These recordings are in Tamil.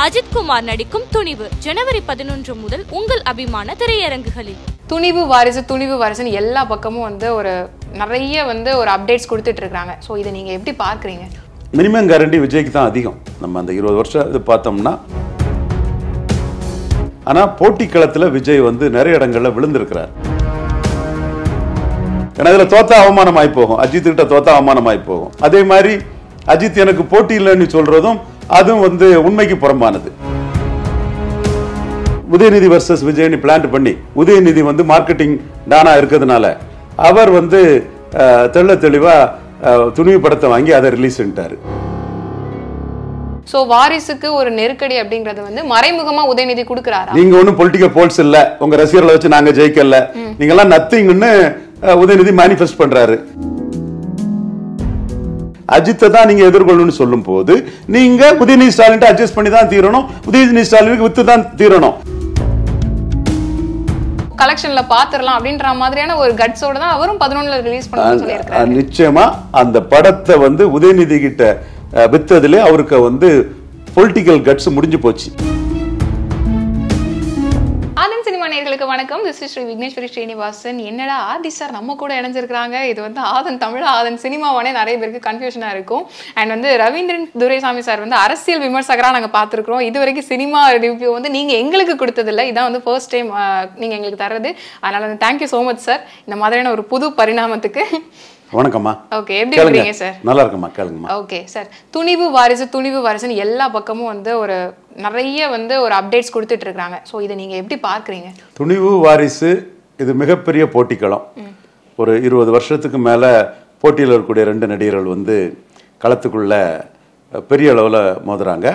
அஜித்குமார் நடிக்கும் துணிவு ஜனவரி பதினொன்று முதல் உங்கள் அபிமான திரையரங்குகளில் துணிவு வாரிசு துணிவு வாரிசுன்னு எல்லா பக்கமும் வந்து ஒரு நிறைய வந்து ஒரு அப்டேட்ஸ் கொடுத்துட்டு இருக்காங்க ஸோ இதை நீங்க எப்படி பார்க்குறீங்க மினிமம் கேரண்டி விஜய்க்கு தான் அதிகம் நம்ம அந்த இருபது வருஷம் இது பார்த்தோம்னா ஆனால் போட்டி களத்தில் விஜய் வந்து நிறைய இடங்கள்ல விழுந்திருக்கிறார் ஏன்னா இதில் தோத்தா அவமானமாய் போகும் அஜித் கிட்ட தோத்தா அவமானமாய் போகும் அதே மாதிரி அஜித் எனக்கு போட்டி இல்லைன்னு சொல்றதும் அதுவும் வந்து உண்மைக்கு புறம்பானது உதயநிதி வர்சஸ் விஜய்னு பிளான் பண்ணி உதயநிதி வந்து மார்க்கெட்டிங் டானா இருக்கிறதுனால அவர் வந்து அஹ், தெள்ள தெளிவா அஹ், துணிவு படத்தை வாங்கி அதை ரிலீஸ் பண்ணிட்டாரு ஸோ வாரிசுக்கு ஒரு நெருக்கடி அப்படிங்கறது வந்து மறைமுகமா உதயநிதி கொடுக்குறாரா நீங்க ஒண்ணும் பொலிட்டிக்கல் போல்ஸ் இல்ல உங்க ரசிகர்களை வச்சு நாங்க ஜெயிக்கல நீங்க எல்லாம் நத்திங்னு உதயநிதி மேனிஃபெஸ்ட் பண்றாரு அஜித்தை தான் நீங்க எதிர்கொள்ளணும்னு சொல்லும் போது நீங்க உதயநிதி ஸ்டாலின் அட்ஜஸ்ட் பண்ணி தான் தீரணும் உதயநிதி ஸ்டாலினுக்கு வித்து தான் தீரணும் கலெக்ஷன்ல பாத்துரலாம் அப்படின்ற மாதிரியான ஒரு கட்ஸோட தான் அவரும் பதினொன்னுல ரிலீஸ் பண்ணணும்னு சொல்லியிருக்காரு அஹ் நிச்சயமா அந்த படத்தை வந்து உதயநிதி கிட்ட அஹ், வித்ததுல அவருக்கு வந்து பொலிட்டிக்கல் கட்ஸ் முடிஞ்சு போச்சு ஆதன் சினிமா நேயர்களுக்கு வணக்கம் திஸ் இஸ் ஸ்ரீ விக்னேஸ்வரி ஸ்ரீனிவாசன் என்னடா ஆதி சார் நம்ம கூட இணைஞ்சிருக்காங்க இது வந்து ஆதன் தமிழ் ஆதன் சினிமாவானே நிறைய பேருக்கு கன்ஃபியூஷனா இருக்கும் அண்ட் வந்து ரவீந்திரன் துரைசாமி சார் வந்து அரசியல் விமர்சகரா நாங்க பார்த்திருக்கிறோம் இது வரைக்கும் சினிமா ரிவ்யூ வந்து நீங்க எங்களுக்கு கொடுத்ததில்ல இதான் வந்து ஃபர்ஸ்ட் டைம் நீங்க எங்களுக்கு தர்றது அதனால வந்து தேங்க்யூ ஸோ மச் சார் இந்த மாதிரியான ஒரு புது பரிணாமத்துக்கு வணக்கம்மா ஓகே எப்படி கேளுங்க இருக்கீங்க சார் நல்லா இருக்கம்மா கேளுங்கம்மா ஓகே சார் துணிவு வாரிசு துணிவு வாரிசுன்னு எல்லா பக்கமும் வந்து ஒரு நிறைய வந்து ஒரு அப்டேட்ஸ் கொடுத்துட்டு இருக்காங்க ஸோ இதை நீங்க எப்படி பார்க்குறீங்க துணிவு வாரிசு இது மிகப்பெரிய போட்டிக்களம் ஒரு இருபது வருஷத்துக்கு மேலே போட்டியில் இருக்கக்கூடிய ரெண்டு நடிகர்கள் வந்து களத்துக்குள்ள அஹ், பெரிய அளவில் மோதுறாங்க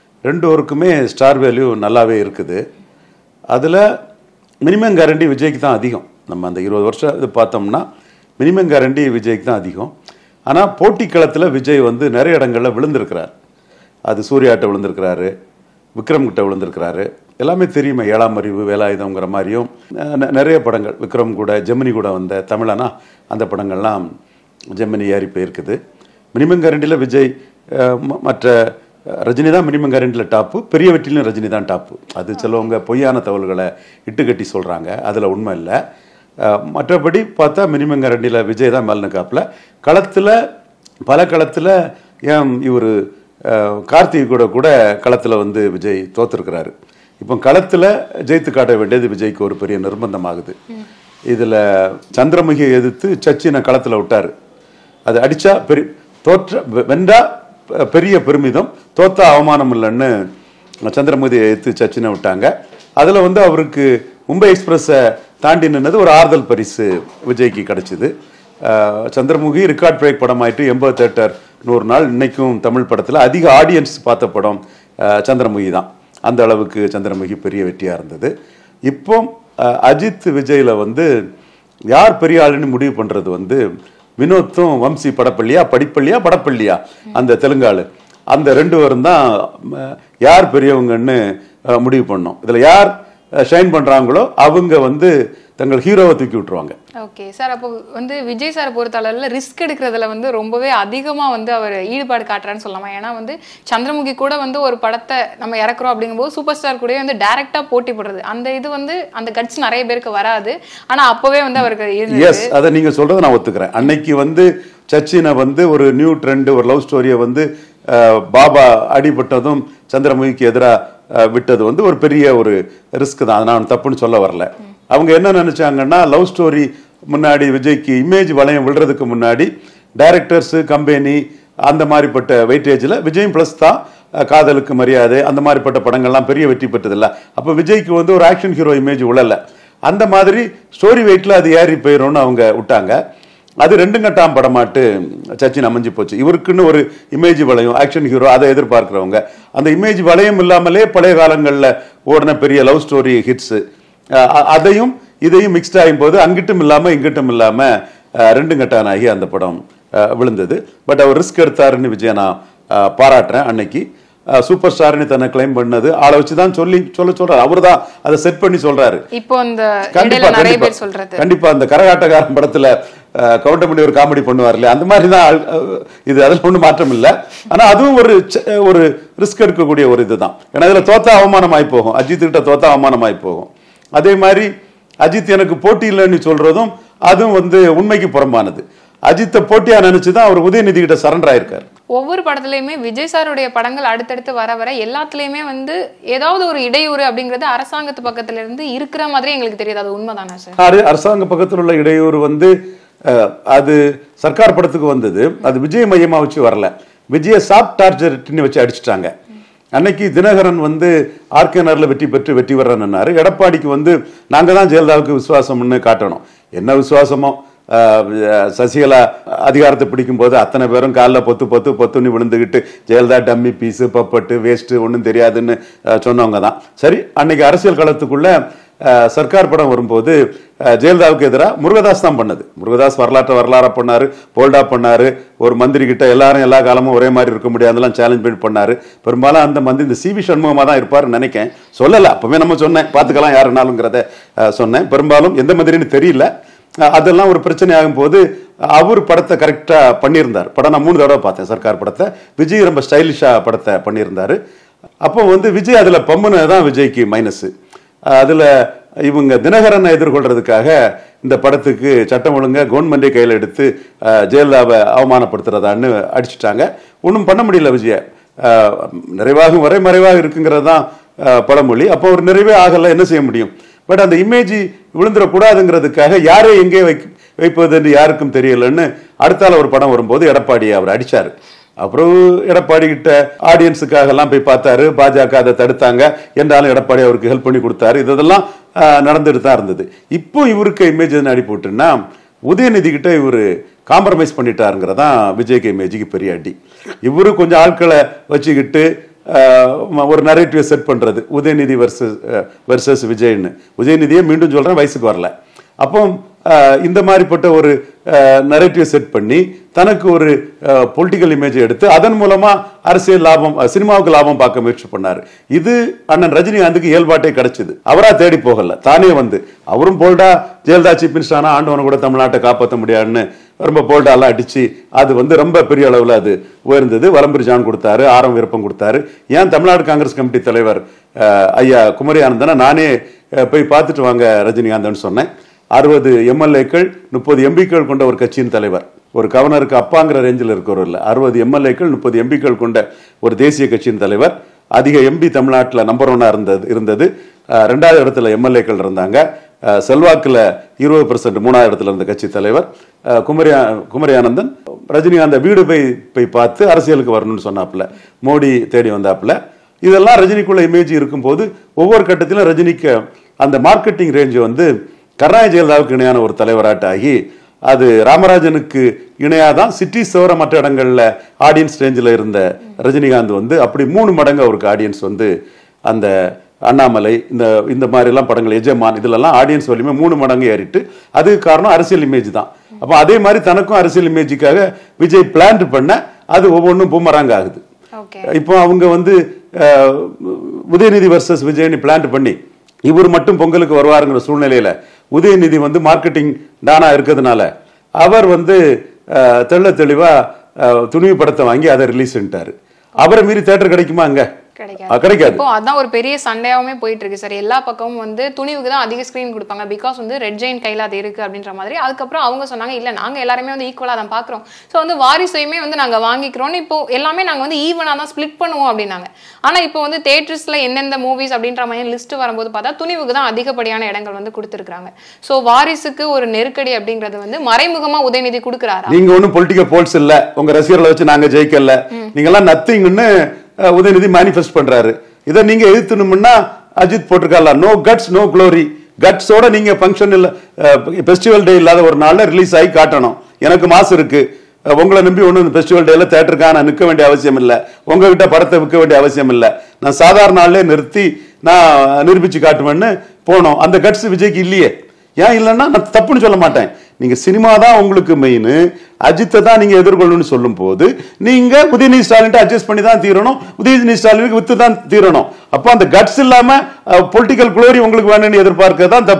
ரெண்டு ஸ்டார் வேல்யூ நல்லாவே இருக்குது அதில் மினிமம் கேரண்டி விஜய்க்கு தான் அதிகம் நம்ம அந்த இருபது வருஷம் இது பார்த்தோம்னா மினிமம் கேரண்டி விஜய்க்கு தான் அதிகம் ஆனால் போட்டி களத்தில் விஜய் வந்து நிறைய இடங்களில் விழுந்திருக்கிறார் அது சூர்யாட்ட விழுந்திருக்கிறாரு விக்ரம் கிட்ட விழுந்திருக்கிறாரு எல்லாமே தெரியுமே ஏழாம் அறிவு வேலாயுதங்கிற மாதிரியும் ந- ந- நிறைய படங்கள் விக்ரம் கூட ஜெமினி கூட வந்த தமிழனா அந்த படங்கள்லாம் ஜெமினி ஏறி போயிருக்குது மினிமம் கேரண்டியில் விஜய் அஹ், ம- மற்ற அஹ், ரஜினி தான் மினிமம் கேரண்டியில் டாப்பு பெரிய வெற்றிலையும் ரஜினி தான் டாப்பு அது சிலவங்க பொய்யான தகவல்களை இட்டுக்கட்டி சொல்கிறாங்க அதில் உண்மை இல்லை அஹ், மற்றபடி பார்த்தா மினிமம் கேரண்டியில் விஜய் தான் மேல் நிற்காப்புல களத்தில் பல களத்தில் ஏன் இவர் கார்த்திக் கூட கூட களத்தில் வந்து விஜய் தோத்துருக்கிறாரு இப்போ களத்தில் ஜெயித்து காட்ட வேண்டியது விஜய்க்கு ஒரு பெரிய நிர்பந்தமாகுது இதில் சந்திரமுகியை எதிர்த்து சச்சினை களத்தில் விட்டார் அது அடிச்சா பெரிய தோற்ற வெ- வென்றா பெ- பெரிய பெருமிதம் தோத்தா அவமானம் இல்லைன்னு சந்திரமுகியை எதிர்த்து சச்சினை விட்டாங்க அதில் வந்து அவருக்கு மும்பை எக்ஸ்பிரஸை தாண்டி நின்னது ஒரு ஆறுதல் பரிசு விஜய்க்கு கிடைச்சிது அஹ் சந்திரமுகி ரெக்கார்ட் பிரேக் படம் ஆயிட்டு எண்பது தேட்டர் நூறு நாள் இன்னைக்கும் தமிழ் படத்தில் அதிக ஆடியன்ஸ் பார்த்த படம் அஹ் சந்திரமுகி தான் அந்த அளவுக்கு சந்திரமுகி பெரிய வெற்றியாக இருந்தது இப்போ அஹ் அஜித் விஜயில் வந்து யார் பெரிய ஆளுன்னு முடிவு பண்ணுறது வந்து வினோத்தும் வம்சி படப்பள்ளியா படிப்பள்ளியா படப்பள்ளியா அந்த தெலுங்காளு அந்த ரெண்டு பேரும் தான் அஹ், யார் பெரியவங்கன்னு அஹ், முடிவு பண்ணோம் இதில் யார் ஷைன் பண்ணுறாங்களோ அவங்க வந்து தங்கள் ஹீரோவை தூக்கி விட்டுருவாங்க ஓகே சார் அப்போ வந்து விஜய் சார் பொறுத்தளவில் ரிஸ்க் எடுக்கிறதுல வந்து ரொம்பவே அதிகமாக வந்து அவர் ஈடுபாடு காட்டுறான்னு சொல்லலாமா ஏன்னா வந்து சந்திரமுகி கூட வந்து ஒரு படத்தை நம்ம இறக்குறோம் அப்படிங்கும்போது சூப்பர் ஸ்டார் கூடயே வந்து டைரக்டாக போட்டி போடுறது அந்த இது வந்து அந்த கட்ஸ் நிறைய பேருக்கு வராது ஆனால் அப்போவே வந்து அவருக்கு இருந்தது எஸ் அதை நீங்க சொல்றதை நான் ஒத்துக்கிறேன் அன்னைக்கு வந்து சச்சினை வந்து ஒரு நியூ ட்ரெண்ட் ஒரு லவ் ஸ்டோரியை வந்து அஹ், பாபா அடிபட்டதும் சந்திரமுகிக்கு எதிராக விட்டது வந்து ஒரு பெரிய ஒரு ரிஸ்க் தான் அதை நான் தப்புன்னு சொல்ல வரல அவங்க என்ன நினைச்சாங்கன்னா லவ் ஸ்டோரி முன்னாடி விஜய்க்கு இமேஜ் வளையம் விழுறதுக்கு முன்னாடி டைரக்டர்ஸ் கம்பெனி அந்த மாதிரிப்பட்ட வெயிட்டேஜில் விஜயும் ப்ளஸ் தான் அஹ், காதலுக்கு மரியாதை அந்த மாதிரிப்பட்ட படங்கள்லாம் பெரிய வெற்றி பெற்றதில்ல அப்போ விஜய்க்கு வந்து ஒரு ஆக்ஷன் ஹீரோ இமேஜ் உழல அந்த மாதிரி ஸ்டோரி வெயிட்டில் அது ஏறி போயிடும்னு அவங்க விட்டாங்க அது ரெண்டு கட்டாம் படமாட்டு சச்சின் அமைஞ்சு போச்சு இவருக்குன்னு ஒரு இமேஜ் வளையம் ஆக்ஷன் ஹீரோ அதை எதிர்பார்க்கிறவங்க அந்த இமேஜ் வளையம் இல்லாமலே பழைய காலங்களில் ஓடின பெரிய லவ் ஸ்டோரி ஹிட்ஸு அதையும் இதையும் மிக்ஸ்ட் ஆகும் போது அங்கிட்டும் இல்லாமல் இங்கிட்டும் இல்லாமல் ரெண்டு கட்டான் ஆகி அந்த படம் அஹ், விழுந்தது பட் அவர் ரிஸ்க் எடுத்தாருன்னு விஜய் நான் அஹ், பாராட்டுறேன் அன்னைக்கு சூப்பர் ஸ்டார்னு தன்னை கிளைம் பண்ணது ஆளை வச்சு தான் சொல்லி சொல்ல சொல்றாரு அவர் தான் அதை செட் பண்ணி சொல்றாரு இப்போ அந்த கண்டிப்பா இடையில நிறைய கண்டிப்பா பேர் சொல்றது கண்டிப்பா அந்த கரகாட்டக்காரன் படத்துல கவுண்டமணி ஒரு காமெடி பண்ணுவார் இல்லையா அந்த மாதிரி தான் ஆள், அஹ், இது அதில் ஒன்றும் மாற்றம் இல்லை ஆனா அதுவும் ஒரு ச- ஒரு ரிஸ்க் எடுக்கக்கூடிய ஒரு இதுதான் ஏன்னா இதுல தோத்தா அவமானமாய் போகும் அஜித் கிட்ட தோத்தா அவமானமாய் போகும் அதே மாதிரி அஜித் எனக்கு போட்டி இல்லைன்னு சொல்றதும் அதுவும் வந்து உண்மைக்கு புறம்பானது அஜித்தை போட்டியா நினைச்சு தான் அவர் உதயநிதி கிட்ட சரண்டர் ஆயிருக்காரு ஒவ்வொரு படத்துலயுமே விஜய் சாருடைய படங்கள் அடுத்தடுத்து வர வர எல்லாத்துலயுமே வந்து ஏதாவது ஒரு இடையூறு அப்படிங்கிறது அரசாங்கத்து பக்கத்துல இருந்து இருக்கிற மாதிரி எங்களுக்கு தெரியுது அது உண்மைதானா சார் ஆறு அரசாங்க பக்கத்தில் உள்ள இடையூறு வந்து அஹ், அது சர்க்கார் படத்துக்கு வந்தது அது விஜய் மையமா வச்சு வரல விஜய சாப் டார்ஜெட்னு வச்சு அடிச்சிட்டாங்க அன்னைக்கு தினகரன் வந்து ஆர்கேனர்ல வெற்றி பெற்று வெற்றி வர்றேன்னாரு எடப்பாடிக்கு வந்து நாங்க தான் ஜெயலலிதாவுக்கு விசுவாசம்னு காட்டணும் என்ன விசுவாசமோ அஹ், சசிகலா அதிகாரத்தை பிடிக்கும் போது அத்தனை பேரும் காலில் பொத்து பொத்து பொத்துன்னு விழுந்துக்கிட்டு ஜெயலலிதா டம்மி பீஸு பப்பட்டு வேஸ்ட்டு ஒன்றும் தெரியாதுன்னு அஹ், சொன்னவங்க தான் சரி அன்னைக்கு அரசியல் களத்துக்குள்ள அஹ், சர்க்கார் படம் வரும்போது அஹ், ஜெயலலிதாவுக்கு எதிராக முருகதாஸ் தான் பண்ணது முருகதாஸ் வரலாற்றை வரலாறா பண்ணாரு போல்டா பண்ணாரு ஒரு மந்திரி கிட்ட எல்லாரும் எல்லா காலமும் ஒரே மாதிரி இருக்க முடியாதுலாம் சேலஞ்ச் பண்ணி பண்ணாரு பெரும்பாலும் அந்த மந்திரி இந்த சிவி சண்முகமா தான் இருப்பாருன்னு நினைக்கேன் சொல்லல அப்பவே நம்ம சொன்னேன் பார்த்துக்கலாம் யாருனாலுங்கிறத அஹ், சொன்னேன் பெரும்பாலும் எந்த மந்திரின்னு தெரியல அஹ், அதெல்லாம் ஒரு பிரச்சனை ஆகும் போது அவர் படத்தை கரெக்டா பண்ணியிருந்தார் படம் நான் மூணு தடவை பார்த்தேன் சர்க்கார் படத்தை விஜய் ரொம்ப ஸ்டைலிஷா படத்தை பண்ணியிருந்தாரு அப்போ வந்து விஜய் அதுல பம்முன்னு தான் விஜய்க்கு மைனஸ் அதுல இவங்க தினகரனை எதிர்கொள்றதுக்காக இந்த படத்துக்கு சட்டம் ஒழுங்க கவர்மெண்டே கையில் எடுத்து அஹ், ஜெயலலிதாவை அவமானப்படுத்துறதான்னு அடிச்சிட்டாங்க ஒன்றும் பண்ண முடியல விஜய அஹ், நிறைவாகும் வரை மறைவாக இருக்குங்கிறது தான் அஹ், பழமொழி அப்போ ஒரு நிறைவே ஆகல என்ன செய்ய முடியும் பட் அந்த இமேஜ் விழுந்துடக்கூடாதுங்கிறதுக்காக யாரே எங்கே வை வைப்பதுன்னு யாருக்கும் தெரியலன்னு அடுத்தால ஒரு படம் வரும்போது எடப்பாடி அவர் அடிச்சாரு அப்புறம் எடப்பாடி கிட்ட ஆடியன்ஸுக்காக எல்லாம் போய் பார்த்தாரு பாஜக அதை தடுத்தாங்க என்றாலும் எடப்பாடி அவருக்கு ஹெல்ப் பண்ணி கொடுத்தாரு இதெல்லாம் ஆஹ், நடந்துட்டு தான் இருந்தது இப்போ இவருக்கு இமேஜ் என்ன அடி போட்டுன்னா உதயநிதி கிட்ட இவர் காம்ப்ரமைஸ் பண்ணிட்டாருங்கிறதான் விஜய்க்கு இமேஜுக்கு பெரிய அடி இவரு கொஞ்சம் ஆட்களை வச்சுக்கிட்டு ஆஹ், ஒரு நரேட்டிவை செட் பண்றது உதயநிதி வர்சஸ் வர்சஸ் விஜய்னு உதயநிதியை மீண்டும் சொல்றேன் வயசுக்கு வரல அப்போ ஆஹ், இந்த மாதிரிப்பட்ட ஒரு நரேட்டிவை செட் பண்ணி தனக்கு ஒரு பொலிட்டிக்கல் இமேஜ் எடுத்து அதன் மூலமா அரசியல் லாபம் அஹ், சினிமாவுக்கு லாபம் பார்க்க முயற்சி பண்ணாரு இது அண்ணன் ரஜினிகாந்துக்கு இயல்பாட்டே கிடைச்சது அவரா தேடி போகல தானே வந்து அவரும் போல்டா ஜெயலலிதா சீஃப் மினிஸ்டர் ஆனா ஆண்டவனை கூட தமிழ்நாட்டை காப்பாற்ற முடியாதுன்னு ரொம்ப போல்டாலாம் அடிச்சு அது வந்து ரொம்ப பெரிய அளவுல அது உயர்ந்தது வலம்புரி ஜான் கொடுத்தாரு ஆரம் விருப்பம் கொடுத்தாரு ஏன் தமிழ்நாடு காங்கிரஸ் கமிட்டி தலைவர் அஹ், ஐயா குமரி ஆனந்தனை நானே அஹ், போய் பார்த்துட்டு வாங்க ரஜினிகாந்தன் சொன்னேன் அறுபது எம்எல்ஏக்கள் முப்பது எம்பிக்கள் கொண்ட ஒரு கட்சியின் தலைவர் ஒரு கவர்னருக்கு அப்பாங்கிற ரேஞ்சில் இருக்கிறவர் இல்லை அறுபது எம்எல்ஏக்கள் முப்பது எம்பிக்கள் கொண்ட ஒரு தேசிய கட்சியின் தலைவர் அதிக எம்பி தமிழ்நாட்டில் நம்பர் ஒன்னா இருந்தது இருந்தது அஹ், ரெண்டாவது இடத்துல எம்எல்ஏக்கள் இருந்தாங்க அஹ், செல்வாக்குல இருபது பெர்சன்ட் மூணாவது இடத்துல இருந்த கட்சி தலைவர் அஹ், குமரி குமரி ஆனந்தன் ரஜினிகாந்த வீடு போய் போய் பார்த்து அரசியலுக்கு வரணும்னு சொன்னாப்புல மோடி தேடி வந்தாப்புல இதெல்லாம் ரஜினிக்குள்ள இமேஜ் இருக்கும்போது ஒவ்வொரு கட்டத்திலும் ரஜினிக்கு அந்த மார்க்கெட்டிங் ரேஞ்ச் வந்து கருணாநிதி ஜெயலலிதாவுக்கு இணையான ஒரு தலைவராட்டாகி அது ராமராஜனுக்கு இணையாக தான் சிட்டி தவிர மற்ற இடங்கள்ல ஆடியன்ஸ் ரேஞ்சில் இருந்த ரஜினிகாந்த் வந்து அப்படி மூணு மடங்கு அவருக்கு ஆடியன்ஸ் வந்து அந்த அண்ணாமலை இந்த இந்த மாதிரிலாம் படங்கள் எஜமான் இதுலலாம் ஆடியன்ஸ் வலிமை மூணு மடங்கு ஏறிட்டு அதுக்கு காரணம் அரசியல் இமேஜ் தான் அப்போ அதே மாதிரி தனக்கும் அரசியல் இமேஜுக்காக விஜய் பிளான் பண்ண அது ஒவ்வொன்றும் பூமராங்க ஆகுது ஓகே இப்போ அவங்க வந்து அஹ், உதயநிதி வர்சஸ் விஜய்னு பிளான் பண்ணி இவர் மட்டும் பொங்கலுக்கு வருவாருங்கிற சூழ்நிலையில உதயநிதி வந்து மார்க்கெட்டிங் டானா இருக்கிறதுனால அவர் வந்து அஹ், தெள்ள தெளிவா அஹ், துணிவு படத்தை வாங்கி அதை ரிலீஸ் பண்ணிட்டாரு அவரை மீறி தேட்டர் கிடைக்குமா அங்க கிடைக்காது அஹ், கிடைக்காது இப்போ அதான் ஒரு பெரிய சண்டையாவுமே போயிட்டு இருக்கு சார் எல்லா பக்கமும் வந்து துணிவுக்கு தான் அதிக ஸ்கிரீன் கொடுப்பாங்க பிகாஸ் வந்து ரெட் ஜெயின் கையில அது இருக்கு அப்படின்ற மாதிரி அதுக்கப்புறம் அவங்க சொன்னாங்க இல்ல நாங்க எல்லாருமே வந்து ஈக்குவலா தான் பாக்குறோம் ஸோ வந்து வாரிசையுமே வந்து நாங்க வாங்கிக்கிறோம்னு இப்போ எல்லாமே நாங்க வந்து ஈவனா தான் ஸ்பிளிட் பண்ணுவோம் அப்படின்னாங்க ஆனா இப்போ வந்து தேட்டர்ஸ்ல எந்தெந்த மூவிஸ் அப்படின்ற மாதிரி லிஸ்ட் வரும்போது பார்த்தா துணிவுக்கு தான் அதிகப்படியான இடங்கள் வந்து கொடுத்துருக்காங்க ஸோ வாரிசுக்கு ஒரு நெருக்கடி அப்படின்றது வந்து மறைமுகமா உதயநிதி கொடுக்குறாரா நீங்க ஒண்ணும் பொலிட்டிக்கல் போல்ஸ் இல்ல உங்க ரசிகர்களை வச்சு நாங்க ஜெயிக்கல நீங்க எல்லாம் நத்திங்னு உதயநிதி மேனிஃபெஸ்ட் பண்றாரு இதை நீங்க எதிர்த்துணும்னா அஜித் போட்டிருக்கால நோ கட்ஸ் நோ க்ளோரி கட்ஸோட நீங்க ஃபங்க்ஷன் இல்ல ஃபெஸ்டிவல் டே இல்லாத ஒரு நாள்ல ரிலீஸ் ஆகி காட்டணும் எனக்கு மாசு இருக்கு அஹ் உங்களை நம்பி ஒன்றும் ஃபெஸ்டிவல் டேல தேட்டருக்காக நான் நிற்க வேண்டிய அவசியம் இல்லை உங்ககிட்ட படத்தை விற்க வேண்டிய அவசியம் இல்லை நான் சாதாரண நாள்லயே நிறுத்தி நான் நிரூபிச்சு காட்டுவேன்னு போனோம் அந்த கட்ஸ் விஜய்க்கு இல்லையே ஏன் இல்லைன்னா நான் தப்புன்னு சொல்ல மாட்டேன் நீங்க சினிமா தான் உங்களுக்கு மெயின் அஜித்தை தான் நீங்க எதிர்கொள்ளணும்னு சொல்லும் போது நீங்க உதயநிதி ஸ்டாலின் அட்ஜஸ்ட் பண்ணி தான் தீரணும் உதயநிதி ஸ்டாலினுக்கு வித்து தான் தீரணும் அப்போ அந்த கட்ஸ் இல்லாம பொலிட்டிக்கல் குளோரி உங்களுக்கு வேணும்னு எதிர்பார்க்கிறது தான் தப்பு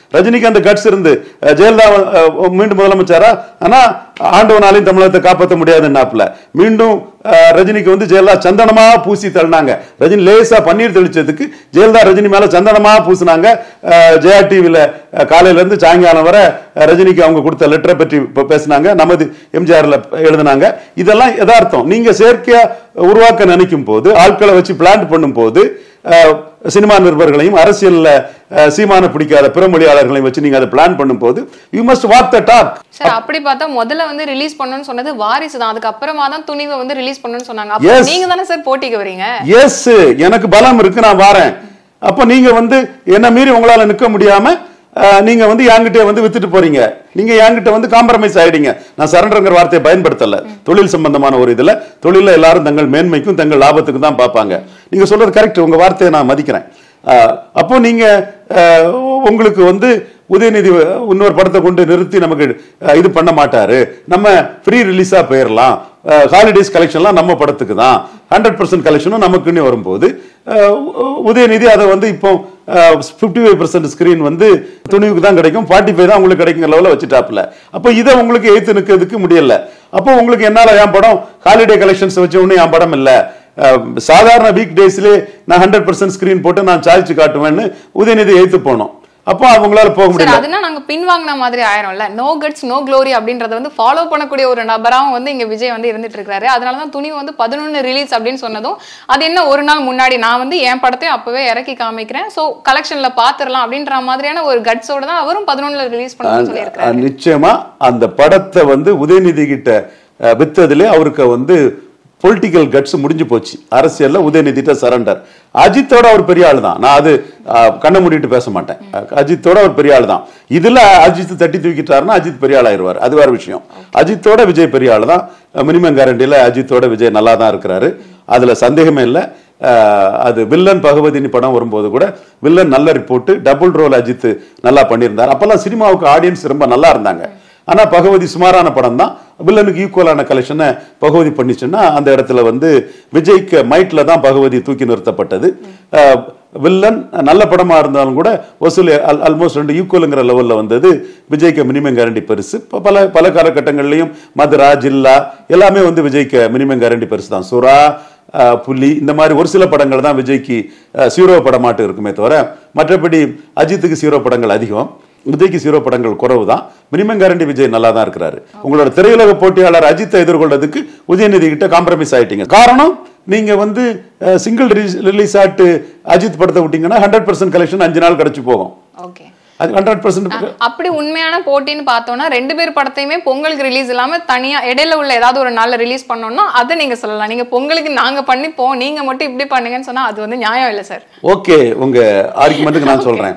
ரஜினிக்கு அந்த கட்ஸ் இருந்து அஹ், ஜெயலலிதா அஹ், மீண்டும் முதலமைச்சரா ஆனா ஆண்டவனாலையும் தமிழகத்தை காப்பாற்ற முடியாதுன்னாப்புல மீண்டும் அஹ், ரஜினிக்கு வந்து ஜெயலலிதா சந்தனமா பூசி தள்ளினாங்க ரஜினி லேசா பன்னீர் தெளிச்சதுக்கு ஜெயலலிதா ரஜினி மேல சந்தனமா பூசினாங்க அஹ், ஜெயா டிவில காலையில இருந்து சாயங்காலம் வரை அஹ், ரஜினிக்கு அவங்க கொடுத்த லெட்டரை பற்றி ப- பேசினாங்க நமது எம்ஜிஆர்ல எழுதினாங்க இதெல்லாம் யதார்த்தம் நீங்க செயற்கையா உருவாக்க நினைக்கும் போது ஆட்களை வச்சு பிளான் பண்ணும் போது அஹ், சினிமா நிருபர்களையும் அரசியல்ல அஹ், சீமான பிடிக்காத பிற மொழியாளர்களையும் வச்சு நீங்க அதை பிளான் பண்ணும் போது you must walk the talk sir அப்படி பார்த்தா முதல்ல வந்து ரிலீஸ் பண்ணணும்னு சொன்னது வாரிசு தான் அதுக்கப்புறமா தான் துணிவை வந்து ரிலீஸ் பண்ணணும்னு சொன்னாங்க அப்ப Yes. நீங்க தானே சார் போட்டிக்கு வரீங்க எஸ் எனக்கு பலம் இருக்கு நான் வாரேன் அப்ப நீங்க வந்து என்ன மீறி உங்களால நிக்க முடியாம அஹ், நீங்க வந்து என்கிட்ட வந்து வித்துட்டு போறீங்க நீங்க என்கிட்ட வந்து காம்ப்ரமைஸ் ஆயிடுங்க நான் சரண்டர்ங்கிற வார்த்தையை பயன்படுத்தல தொழில் சம்பந்தமான ஒரு இதுல தொழில எல்லாரும் தங்கள் மேன்மைக்கும் தங்கள் லாபத்துக்கும் தான் பார்ப்பாங்க நீங்க சொல்றது கரெக்ட் உங்க வார்த்தையை நான் மதிக்கிறேன் அஹ், அப்போ நீங்க அஹ், உங்களுக்கு வந்து உதயநிதி இன்னொரு படத்தை கொண்டு நிறுத்தி நமக்கு அஹ், இது பண்ண மாட்டாரு நம்ம ஃப்ரீ ரிலீஸா போயிடலாம் ஹாலிடேஸ் கலெக்ஷன்லாம் நம்ம படத்துக்கு தான் ஹண்ட்ரட் பர்சன்ட் கலெக்ஷனும் நமக்குன்னு வரும்போது அஹ், உ- உதயநிதி அதை வந்து இப்போ ஃபிஃப்டி ஃபைவ் பர்சன்ட் ஸ்கிரீன் வந்து துணிவுக்கு தான் கிடைக்கும் ஃபார்ட்டி ஃபைவ் தான் உங்களுக்கு கிடைக்குங்கிற லெவலில் வச்சுட்டாப்ல அப்போ இதை உங்களுக்கு எய்த்து நிற்கிறதுக்கு முடியல அப்போ உங்களுக்கு என்னால் என் படம் ஹாலிடே கலெக்ஷன்ஸ் வச்ச உடனே என் படம் இல்லை அஹ், சாதாரண வீக் டேஸ்லேயே நான் ஹண்ட்ரட் பர்சன்ட் ஸ்கிரீன் போட்டு நான் சாய்ச்சி காட்டுவேன்னு உதயநிதி எய்த்து போனோம் அப்போ அவங்களால போக சார் முடியல அதுனா நாங்க பின்வாங்கின மாதிரி ஆயிரும்ல நோ கட்ஸ் நோ க்ளோரி அப்படின்றத வந்து ஃபாலோ பண்ணக்கூடிய ஒரு நபராவும் வந்து இங்க விஜய் வந்து இருந்துட்டு இருக்காரு அதனால தான் துணி வந்து பதினொன்னு ரிலீஸ் அப்படின்னு சொன்னதும் அது என்ன ஒரு நாள் முன்னாடி நான் வந்து என் படத்தையும் அப்பவே இறக்கி காமிக்கிறேன் சோ கலெக்ஷன்ல பாத்துரலாம் அப்படின்ற மாதிரியான ஒரு கட்ஸோட தான் அவரும் பதினொன்னுல ரிலீஸ் பண்ணணும்னு சொல்லியிருக்காரு அஹ் நிச்சயமா அந்த படத்தை வந்து உதயநிதி கிட்ட அஹ், வித்ததுல அவருக்கு வந்து பொலிட்டிக்கல் கட்ஸ் முடிஞ்சு போச்சு அரசியல்ல உதயநிதிட்ட சரண்டர் அஜித்தோட அவர் பெரிய ஆள் தான் நான் அது அஹ், கண்ணை மூடிட்டு பேச மாட்டேன் அஹ், அஜித்தோட அவர் பெரிய ஆள் தான் இதுல அஜித் தட்டி தூக்கிட்டாருன்னா அஜித் பெரிய ஆள் ஆயிருவார் அது வேற விஷயம் அஜித்தோட விஜய் பெரிய ஆள் தான் மினிமம் கேரண்டியில அஜித்தோட விஜய் நல்லா தான் இருக்கிறாரு அதுல சந்தேகமே இல்லை அஹ், அது வில்லன் பகவதினி படம் வரும்போது கூட வில்லன் நல்ல ரிப்போர்ட் டபுள் ரோல் அஜித் நல்லா பண்ணியிருந்தார் அப்பெல்லாம் சினிமாவுக்கு ஆடியன்ஸ் ரொம்ப நல்லா இருந்தாங்க ஆனா பகவதி சுமாரான படம் தான் வில்லனுக்கு ஈக்குவலான கலெக்ஷனை பகவதி பண்ணிச்சுன்னா அந்த இடத்துல வந்து விஜய்க்கு மைட்ல தான் பகவதி தூக்கி நிறுத்தப்பட்டது அஹ், வில்லன் நல்ல படமா இருந்தாலும் கூட வசூல் ஆல்மோஸ்ட் ரெண்டு ஈக்குவலுங்கிற லெவல்ல வந்தது விஜய்க்கு மினிமம் கேரண்டி பெருசு இப்ப பல பல காலகட்டங்கள்லயும் மதுரா ஜில்லா எல்லாமே வந்து விஜய்க்கு மினிமம் கேரண்டி பெருசு தான் சுறா அஹ், புலி இந்த மாதிரி ஒரு சில படங்கள் தான் விஜய்க்கு அஹ், சீரோ படமாட்டு இருக்குமே தவிர மற்றபடி அஜித்துக்கு சீரோ படங்கள் அதிகம் விஜய்க்கு சீரோ படங்கள் குறைவு தான் மினிமம் கேரண்டி விஜய் நல்லா தான் இருக்கிறாரு உங்களோட திரையுலக போட்டியாளர் அஜித்தை எதிர்கொள்றதுக்கு உதயநிதி கிட்ட காம்ப்ரமைஸ் ஆயிட்டீங்க காரணம் நீங்க வந்து சிங்கிள் ரிலீஸ் ஆட்டு அஜித் படத்தை விட்டீங்கன்னா ஹண்ட்ரட் பர்சன்ட் கலெக்ஷன் அஞ்சு நாள் கிடைச்சு போகும் ஓகே அது ஹண்ட்ரட் பர்சன்ட் அப்படி உண்மையான போட்டின்னு பார்த்தோம்னா ரெண்டு பேர் படத்தையுமே பொங்கலுக்கு ரிலீஸ் இல்லாம தனியா இடையில உள்ள ஏதாவது ஒரு நாள்ல ரிலீஸ் பண்ணோம்னா அதை நீங்க சொல்லலாம் நீங்க பொங்கலுக்கு நாங்க பண்ணிப்போம் நீங்க மட்டும் இப்படி பண்ணுங்கன்னு சொன்னா அது வந்து நியாயம் இல்லை சார் ஓகே உங்க ஆர்குமெண்ட்டுக்கு நான் சொல்றேன்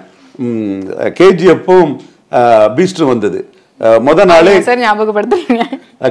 கேஜிஎப்பும் பீஸ்டும் வந்தது அஹ், முத நாளே சார் ஞாபகப்படுத்துறீங்க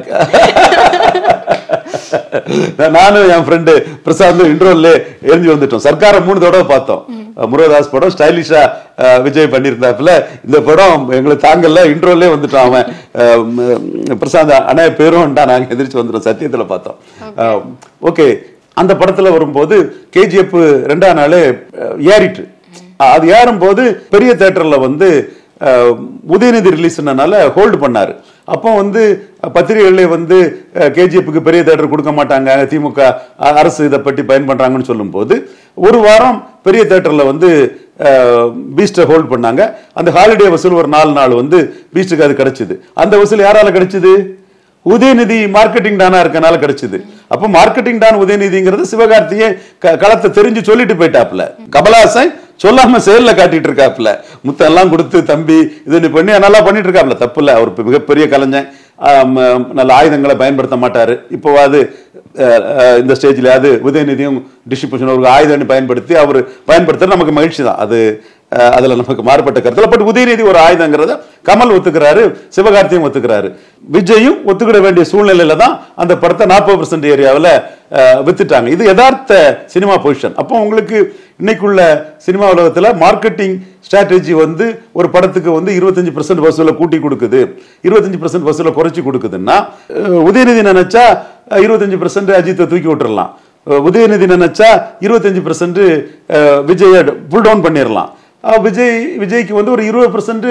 நானும் என் ஃப்ரெண்டு பிரசாந்தும் இன்ட்ரோல்ல எரிஞ்சு வந்துட்டோம் சர்க்காரை மூணு தடவை பார்த்தோம் முருகதாஸ் படம் ஸ்டைலிஷா விஜய் பண்ணியிருந்தாப்புல இந்த படம் எங்களுக்கு தாங்கல இன்ட்ரோல்லே வந்துட்டோம் அவன் அஹ், ம், பிரசாந்த் அண்ணா பேரும் நாங்க எதிர்த்து வந்துட்டோம் சத்தியத்துல பார்த்தோம் ஓகே அந்த படத்துல வரும்போது கேஜிஎஃப் ரெண்டாம் நாள் ஏறிட்டு அது ஏறும்போது பெரிய தேட்டர்ல வந்து அஹ், உதயநிதி ரிலீஸ்னால ஹோல்டு பண்ணாரு அப்போ வந்து பத்திரிகைகளே வந்து கேஜிஎஃப்க்கு பெரிய தேட்டர் கொடுக்க மாட்டாங்க திமுக அ- அரசு இதை பற்றி பயன் பண்றாங்கன்னு சொல்லும்போது ஒரு வாரம் பெரிய தேட்டர்ல வந்து பீஸ்டை ஹோல்ட் பண்ணாங்க அந்த ஹாலிடே வசூல் ஒரு நாலு நாள் வந்து பீஸ்டுக்கு அது கிடைச்சது அந்த வசூல் யாரால கிடைச்சது உதயநிதி மார்க்கெட்டிங் டானா இருக்கனால கிடைச்சது அப்ப மார்க்கெட்டிங் டான் உதயநிதிங்கிறது சிவகார்த்தியே க- களத்தை தெரிஞ்சு சொல்லிட்டு போயிட்டாப்ல கமலாசன் சொல்லாம செயல்ல காட்டிட்டு இருக்காப்ல முத்தெல்லாம் கொடுத்து தம்பி இது நீ பண்ணி நல்லா பண்ணிட்டு இருக்காப்ல தப்பு இல்ல அவர் இப்ப மிகப்பெரிய கலைஞன் ஆம், ஆம், நல்ல ஆயுதங்களை பயன்படுத்த மாட்டாரு இப்போவாது அஹ், அஹ், இந்த ஸ்டேஜ்லயாவது உதயநிதியும் டிஸ்ட்ரிபியூஷன் ஒரு ஆயுதம் பயன்படுத்தி அவர் பயன்படுத்துறது நமக்கு மகிழ்ச்சி தான் அது அஹ், அதுல நமக்கு மாறுபட்ட கருத்துல பட் உதயநிதி ஒரு ஆயுதங்கிறத கமல் ஒத்துக்கிறாரு சிவகார்த்தியும் ஒத்துக்கிறாரு விஜயும் ஒத்துக்கிட வேண்டிய சூழ்நிலையில தான் அந்த படத்தை நாற்பது பர்சன்ட் ஏரியாவில் வித்துட்டாங்க இது யதார்த்த சினிமா பொசிஷன் அப்போ உங்களுக்கு இன்னைக்குள்ள சினிமா உலகத்துல மார்க்கெட்டிங் ஸ்ட்ராட்டஜி வந்து ஒரு படத்துக்கு வந்து இருபத்தஞ்சு பர்சன்ட் வசூலை கூட்டி கொடுக்குது இருபத்தஞ்சு பர்சன்ட் வசூலை குறைச்சி கொடுக்குதுன்னா அஹ், உதயநிதி நினைச்சா இருபத்தஞ்சு பர்சன்ட் அஜித்தை தூக்கி விட்டுறலாம் அஹ், உதயநிதி நினைச்சா இருபத்தஞ்சு பர்சன்ட் விஜய புல் டவுன் பண்ணிடலாம் அஹ், விஜய் விஜய்க்கு வந்து ஒரு இருபது பர்சன்ட்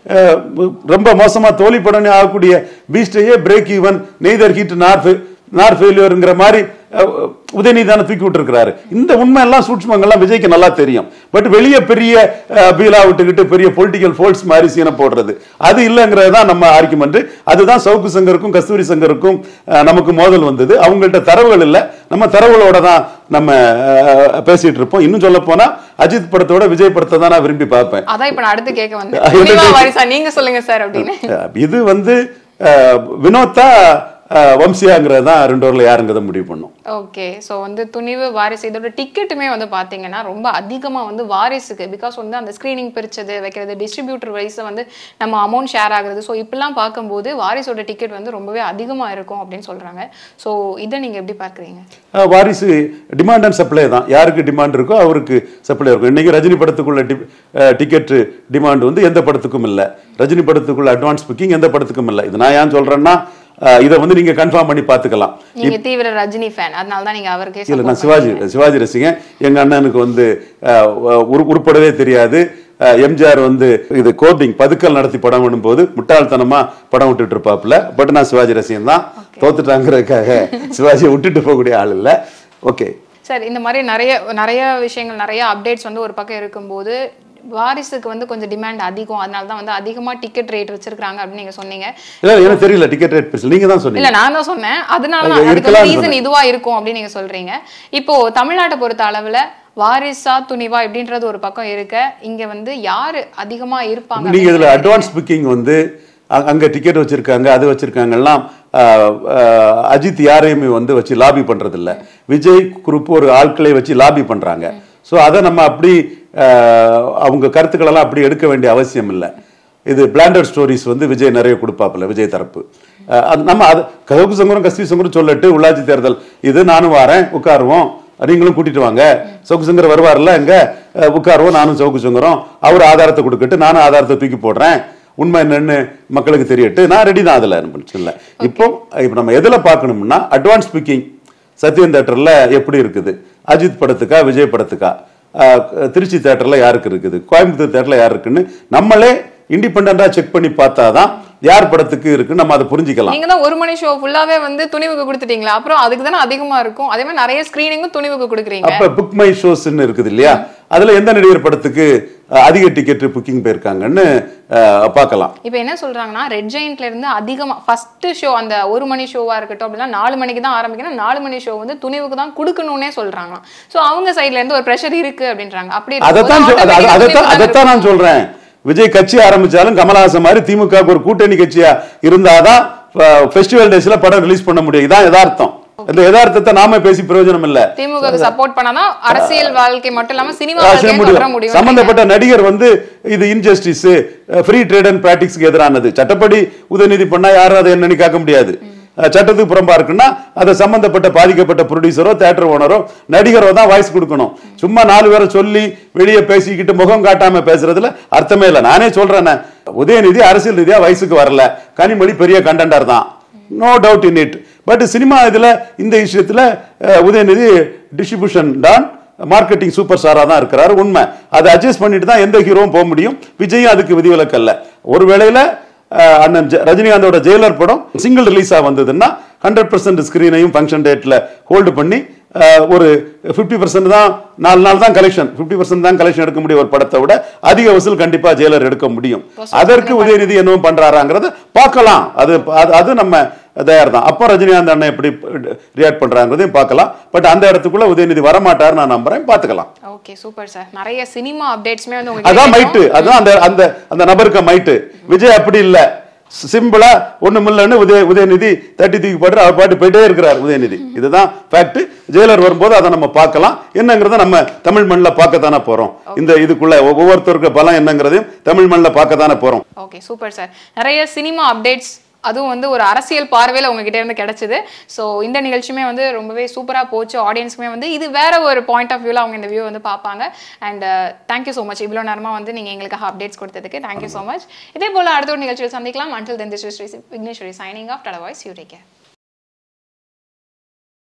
ரொம்ப மோசமா தோல்வி படனே ஆகக்கூடிய பீஸ்டையே break even neither hit nor nor ஃபெயிலியருங்கிற மாதிரி அஹ், உதயநிதி தானே தூக்கி விட்டுருக்கிறாரு இந்த உண்மை எல்லாம் சூட்சமங்கள்லாம் விஜய்க்கு நல்லா தெரியும் பட் வெளியே பெரிய அஹ், பீலா விட்டுக்கிட்டு பெரிய பொலிட்டிக்கல் ஃபோல்ஸ் மாதிரி சீனை போடுறது அது இல்லைங்கிறது தான் நம்ம ஆர்குமெண்ட் அதுதான் சவுக்கு சங்கருக்கும் கஸ்தூரி சங்கருக்கும் அஹ், நமக்கு மோதல் வந்தது அவங்கள்ட்ட தரவுகள் இல்லை நம்ம தரவுகளோட தான் நம்ம அஹ், பேசிட்டு இருப்போம் இன்னும் சொல்ல போனா அஜித் படத்தோட விஜய் படத்தை தான் நான் விரும்பி பார்ப்பேன் அதான் இப்ப நான் அடுத்து கேட்க வந்தேன் அஹ் என்ன துணிவா கேட்க- வாரிசா நீங்க சொல்லுங்க சார் அப்படின்னு அஹ், இது வந்து அஹ், வினோத்தா அஹ், வம்சியாங்கிறது தான் ரெண்டு ஊர்ல யாருங்கிறத முடிவு பண்ணும் ஓகே ஸோ வந்து துணிவு வாரிசு இதோட டிக்கெட்டுமே வந்து பார்த்தீங்கன்னா ரொம்ப அதிகமாக வந்து வாரிசுக்கு பிகாஸ் வந்து அந்த ஸ்க்ரீனிங் பிரிச்சது வைக்கிறது டிஸ்ட்ரிபியூட்டர் வைஸை வந்து நம்ம அமௌண்ட் ஷேர் ஆகுறது ஸோ இப்படிலாம் பார்க்கும்போது வாரிசோட டிக்கெட் வந்து ரொம்பவே அதிகமாக இருக்கும் அப்படின்னு சொல்கிறாங்க ஸோ இதை நீங்கள் எப்படி பார்க்குறீங்க அஹ், வாரிசு டிமாண்ட் அண்ட் சப்ளை தான் யாருக்கு டிமாண்ட் இருக்கோ அவருக்கு சப்ளை இருக்கும் இன்னைக்கு ரஜினி படத்துக்குள்ள டிக்கெட் டிமாண்ட் வந்து எந்த படத்துக்கும் இல்லை ரஜினி படத்துக்குள்ள அட்வான்ஸ் புக்கிங் எந்த படத்துக்கும் இல்லை இது நான் ஏன் சொல்றேன்னா அஹ், இதை வந்து நீங்க கன்ஃபார்ம் பண்ணி பார்த்துக்கலாம் நீங்க தீவிர ரஜினி ஃபேன் அதனால தான் நீங்க அவருக்கே இல்ல support நான் சிவாஜி சிவாஜி ரசிகன் எங்க அண்ணனுக்கு வந்து அஹ், உரு- உருப்படவே தெரியாது அஹ், எம்ஜிஆர் வந்து இது கோர்டிங் பதுக்கல் நடத்தி படம் விடும்போது முட்டாள்தனமா படம் விட்டுட்டு இருப்பாப்புல பட் நான் சிவாஜி ரசிகன் தான் தோத்துட்டாங்கிறதுக்காக சிவாஜியை விட்டுட்டு போகக்கூடிய ஆள் இல்ல ஓகே சார் இந்த மாதிரி நிறைய நிறைய விஷயங்கள் நிறைய அப்டேட்ஸ் வந்து ஒரு பக்கம் இருக்கும்போது வாரிசுக்கு வந்து கொஞ்சம் டிமாண்ட் அதிகம் அதனால தான் வந்து அதிகமா டிக்கெட் ரேட் வச்சிருக்காங்க அப்படின்னு நீங்க சொன்னீங்க இல்ல எனக்கு தெரியல டிக்கெட் ரேட் பேசல நீங்க தான் சொன்னீங்க இல்ல நான் தான் சொன்னேன் அதனால அது தான் அதுக்கு இருக்கலாம்னு ரீசன் இதுவா இருக்கும் அப்படின்னு நீங்க சொல்றீங்க இப்போ தமிழ்நாட்டை பொறுத்த அளவுல வாரிசா துணிவா இப்படின்றது ஒரு பக்கம் இருக்க இங்க வந்து யாரு அதிகமா இருப்பாங்க நீங்க இதுல அட்வான்ஸ் புக்கிங் வந்து அ- அங்க டிக்கெட் வச்சிருக்காங்க அது வச்சிருக்காங்க எல்லாம் அஹ், அஹ், அஜித் யாரையுமே வந்து வச்சு லாபி பண்றது இல்ல விஜய் குரூப் ஒரு ஆட்களை வச்சு லாபி பண்றாங்க சோ அதை நம்ம அப்படி அஹ், அவங்க கருத்துக்கள் எல்லாம் அப்படி எடுக்க வேண்டிய அவசியம் இல்லை இது பிளாண்டட் ஸ்டோரிஸ் வந்து விஜய் நிறைய கொடுப்பாப்புல விஜய் தரப்பு அஹ், அது நம்ம அது கதவுக்கு சங்கரம் கஸ்தி சங்கரம் சொல்லட்டு உள்ளாட்சி தேர்தல் இது நானும் வரேன் உட்காருவோம் நீங்களும் கூட்டிட்டு வாங்க சவுக்கு சங்கர் வருவார்ல எங்க அஹ், உட்காருவோம் நானும் சவுக்கு சங்கரம் அவர் ஆதாரத்தை கொடுக்கட்டு நானும் ஆதாரத்தை தூக்கி போடுறேன் உண்மை என்னன்னு மக்களுக்கு தெரியட்டு நான் ரெடி தான் அதுல இல்லை இப்போ இப்போ நம்ம எதுல பார்க்கணும்னா அட்வான்ஸ் புக்கிங் சத்யன் தேட்டர்ல எப்படி இருக்குது அஜித் படத்துக்கா விஜய் படத்துக்கா அஹ், திருச்சி தேட்டர்ல யாருக்கு இருக்குது கோயம்புத்தூர் தேட்டர்ல யார் இருக்குன்னு நம்மளே இண்டிபெண்டா செக் பண்ணி பார்த்தாதான் யார் படத்துக்கு இருக்குன்னு நம்ம அதை புரிஞ்சுக்கலாம் நீங்க தான் ஒரு மணி ஷோ ஃபுல்லாவே வந்து துணிவுக்கு கொடுத்துட்டீங்களா அப்புறம் அதுக்கு தானே அதிகமா இருக்கும் அதே மாதிரி நிறைய ஸ்கிரீனிங்கும் துணிவுக்கு கொடுக்குறீங்க அப்ப புக் மை ஷோஸ்ன்னு இருக்குது இல்லையா அதுல எந்த நடிகர் படத்துக்கு அஹ், அதிக டிக்கெட் புக்கிங் போயிருக்காங்கன்னு அஹ், பார்க்கலாம் இப்போ என்ன சொல்றாங்கன்னா ரெட் ஜெயின்ட்ல இருந்து அதிகமா ஃபர்ஸ்ட் ஷோ அந்த ஒரு மணி ஷோவா இருக்கட்டும் அப்படின்னா நாலு மணிக்கு தான் ஆரம்பிக்கணும் நாலு மணி ஷோ வந்து துணிவுக்கு தான் கொடுக்கணும்னே சொல்றாங்க சோ அவங்க சைடுல இருந்து ஒரு ப்ரெஷர் இருக்கு அப்படின்றாங்க அப்படி அதைத்தான் சொ- அது- அது- அதைத்தான் அதைத்தான் நான் சொல்றேன் விஜய் கட்சி ஆரம்பிச்சாலும் கமலஹாசன் மாதிரி திமுக க்கு ஒரு கூட்டணி கட்சியா இருந்தாதான் ஃபெஸ்டிவல் டேஸ்ல படம் ரிலீஸ் பண்ண முடியும் இதான் யதார்த்தம் இந்த யதார்த்தத்தை நாம பேசி பிரயோஜனம் இல்ல திமுக சப்போர்ட் பண்ணாதான் அரசியல் வாழ்க்கை மட்டும் இல்லாம சினிமா ஆ, சரி, வாழ்க்கையும் தொடர முடியும். முடியும் சம்பந்தப்பட்ட நடிகர் வந்து இது இன்ஜஸ்டிஸ் ஃப்ரீ ட்ரேட் அண்ட் பிராக்டிஸ்க்கு எதிரானது சட்டப்படி உதயநிதி பண்ணா யாரும் அதை என்னன்னு காக்க முடியாது அஹ், சட்டத்துக்கு புறம்பா இருக்குன்னா அதை சம்பந்தப்பட்ட பாதிக்கப்பட்ட ப்ரொடியூசரோ தேட்டர் ஓனரோ நடிகரோ தான் வாய்ஸ் கொடுக்கணும் சும்மா நாலு பேரை சொல்லி வெளியே பேசிக்கிட்டு முகம் காட்டாம பேசுறதுல அர்த்தமே இல்லை நானே சொல்றேன் உதயநிதி அரசியல் ரீதியா வயசுக்கு வரல கனிமொழி பெரிய கண்டெண்டர் தான் no doubt in it but cinema இதுல இந்த விஷயத்துல அஹ், உதயநிதி டிஸ்ட்ரிபியூஷன் தான் மார்க்கெட்டிங் சூப்பர் ஸ்டாரா தான் இருக்கிறாரு உண்மை அதை அட்ஜஸ்ட் பண்ணிட்டு தான் எந்த ஹீரோவும் போக முடியும் விஜயும் அதுக்கு விதிவிலக்கு அல்ல ஒரு வேளையில அஹ், அண்ணன் ஜெ- ரஜினிகாந்தோட ஜெயிலர் படம் சிங்கிள் ரிலீஸா வந்ததுன்னா ஹண்ட்ரட் பர்சன்ட் ஸ்கிரீனையும் ஃபங்க்ஷன் டேட்ல ஹோல்டு பண்ணி அஹ், ஒரு ஃபிஃப்டி பர்சன்ட் தான் நாலு நாள் தான் கலெக்ஷன் ஃபிஃப்டி பர்சன்ட் தான் கலெக்ஷன் எடுக்க முடியும் ஒரு படத்தை விட அதிக வசூல் கண்டிப்பா ஜெயிலர் எடுக்க முடியும் அதற்கு உதயநிதி என்னவும் பண்றாராங்கிறத பார்க்கலாம் அது அது- அது நம்ம தயார் தான் அப்போ ரஜினிகாந்த் அண்ணன் எப்படி ரியாக்ட் பண்றாங்கிறதையும் பார்க்கலாம் பட் அந்த இடத்துக்குள்ள உதயநிதி வரமாட்டார் நான் நம்புறேன் பார்த்துக்கலாம் ஓகே சூப்பர் சார் நிறைய சினிமா அப்டேட்ஸ்மே வந்து உங்களுக்கு அதான் மைட்டு அதான் அந்த அந்த அந்த நபருக்கு மைட்டு விஜய் அப்படி இல்ல சிம்பிளா ஒண்ணும் இல்லைன்னு உதய உதயநிதி தட்டி தூக்கி போட்டு அவர் பாட்டு போயிட்டே இருக்கிறார் உதயநிதி இதுதான் ஃபேக்ட் ஜெயிலர் வரும்போது அதை நம்ம பார்க்கலாம் என்னங்கிறத நம்ம தமிழ் மண்ணில் பார்க்கத்தானே போறோம் இந்த இதுக்குள்ள ஒவ்வொருத்தருக்கு பலம் என்னங்கிறதையும் தமிழ் மண்ணில் பார்க்கத்தானே போறோம் ஓகே சூப்பர் சார் நிறைய சினிமா அப்டேட்ஸ் அதுவும் வந்து ஒரு அரசியல் பார்வையில் உங்ககிட்ட இருந்து கிடைச்சது ஸோ இந்த நிகழ்ச்சியுமே வந்து ரொம்பவே சூப்பராக போச்சு ஆடியன்ஸுமே வந்து இது வேற ஒரு பாயிண்ட் ஆஃப் வியூவில் அவங்க இந்த வியூ வந்து பார்ப்பாங்க அண்ட் தேங்க்யூ ஸோ மச் இவ்வளோ நேரமாக வந்து நீங்கள் எங்களுக்காக அப்டேட்ஸ் கொடுத்ததுக்கு தேங்க்யூ ஸோ மச் இதே போல் அடுத்த ஒரு நிகழ்ச்சியில் சந்திக்கலாம் until then this Vigneshwari signing off டட வாய்ஸ் யூ டேக் கேர்